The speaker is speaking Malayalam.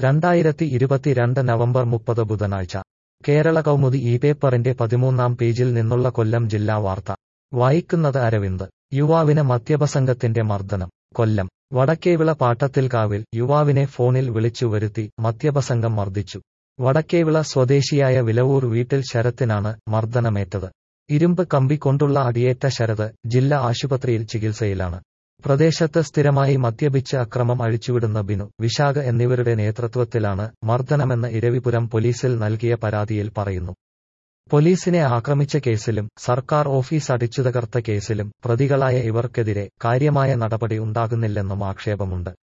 രണ്ടായിരത്തി ഇരുപത്തിരണ്ട് നവംബർ മുപ്പത് ബുധനാഴ്ച കേരള കൗമുദി ഈ പേപ്പറിന്റെ പതിമൂന്നാം പേജിൽ നിന്നുള്ള കൊല്ലം ജില്ലാ വാർത്ത വായിക്കുന്നത് അരവിന്ദ് യുവാവിന് മദ്യപസംഘത്തിന്റെ മർദ്ദനം കൊല്ലം വടക്കേവിള പാട്ടത്തിൽകാവിൽ യുവാവിനെ ഫോണിൽ വിളിച്ചു വരുത്തി മദ്യപസംഘം മർദ്ദിച്ചു വടക്കേവിള സ്വദേശിയായ വിലവൂർ വീട്ടിൽ ശരത്തിനാണ് മർദ്ദനമേറ്റത് ഇരുമ്പ് കമ്പി കൊണ്ടുള്ള അടിയേറ്റ ശരത് ജില്ലാ ആശുപത്രിയിൽ ചികിത്സയിലാണ് പ്രദേശത്ത് സ്ഥിരമായി മദ്യപിച്ച് അക്രമം അഴിച്ചുവിടുന്ന ബിനു വിശാഖ് എന്നിവരുടെ നേതൃത്വത്തിലാണ് മർദ്ദനമെന്ന് ഇരവിപുരം പോലീസിൽ നൽകിയ പരാതിയിൽ പറയുന്നു പോലീസിനെ ആക്രമിച്ച കേസിലും സർക്കാർ ഓഫീസ് അടിച്ചുതകർത്ത കേസിലും പ്രതികളായ ഇവർക്കെതിരെ കാര്യമായ നടപടി ഉണ്ടാകുന്നില്ലെന്നും ആക്ഷേപമുണ്ട്